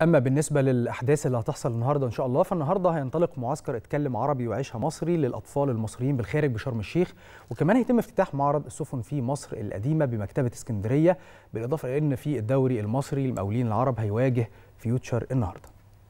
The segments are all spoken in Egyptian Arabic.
اما بالنسبه للاحداث اللي هتحصل النهارده ان شاء الله فالنهارده هينطلق معسكر اتكلم عربي وعيشها مصري للاطفال المصريين بالخارج بشرم الشيخ وكمان هيتم افتتاح معرض السفن في مصر القديمه بمكتبه اسكندريه بالاضافه الى ان في الدوري المصري للمقاولين العرب هيواجه فيوتشر النهارده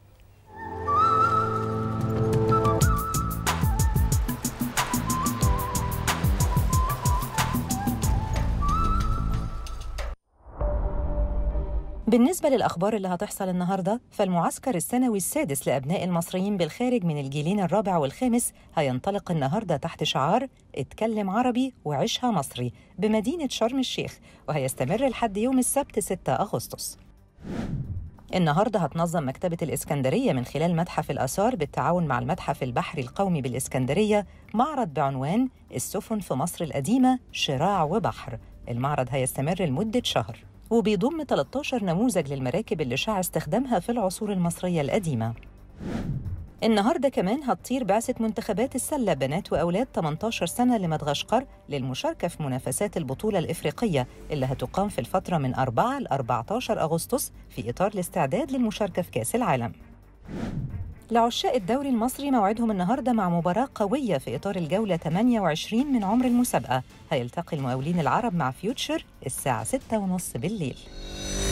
بالنسبة للأخبار اللي هتحصل النهاردة فالمعسكر السنوي السادس لأبناء المصريين بالخارج من الجيلين الرابع والخامس هينطلق النهاردة تحت شعار اتكلم عربي وعيشها مصري بمدينة شرم الشيخ وهيستمر لحد يوم السبت 6 أغسطس النهارده هتنظم مكتبة الإسكندرية من خلال متحف الآثار بالتعاون مع المتحف البحري القومي بالإسكندرية معرض بعنوان السفن في مصر القديمة شراع وبحر المعرض هيستمر لمدة شهر وبيضم 13 نموذج للمراكب اللي شاع استخدامها في العصور المصرية القديمة النهارده كمان هتطير بعثة منتخبات السلة بنات وأولاد 18 سنة لمدغشقر للمشاركة في منافسات البطولة الإفريقية اللي هتقام في الفترة من 4 ل 14 أغسطس في إطار الاستعداد للمشاركة في كأس العالم. لعشاق الدوري المصري موعدهم النهارده مع مباراة قوية في إطار الجولة 28 من عمر المسابقة، هيلتقي المقاولين العرب مع فيوتشر الساعة 6:30 بالليل.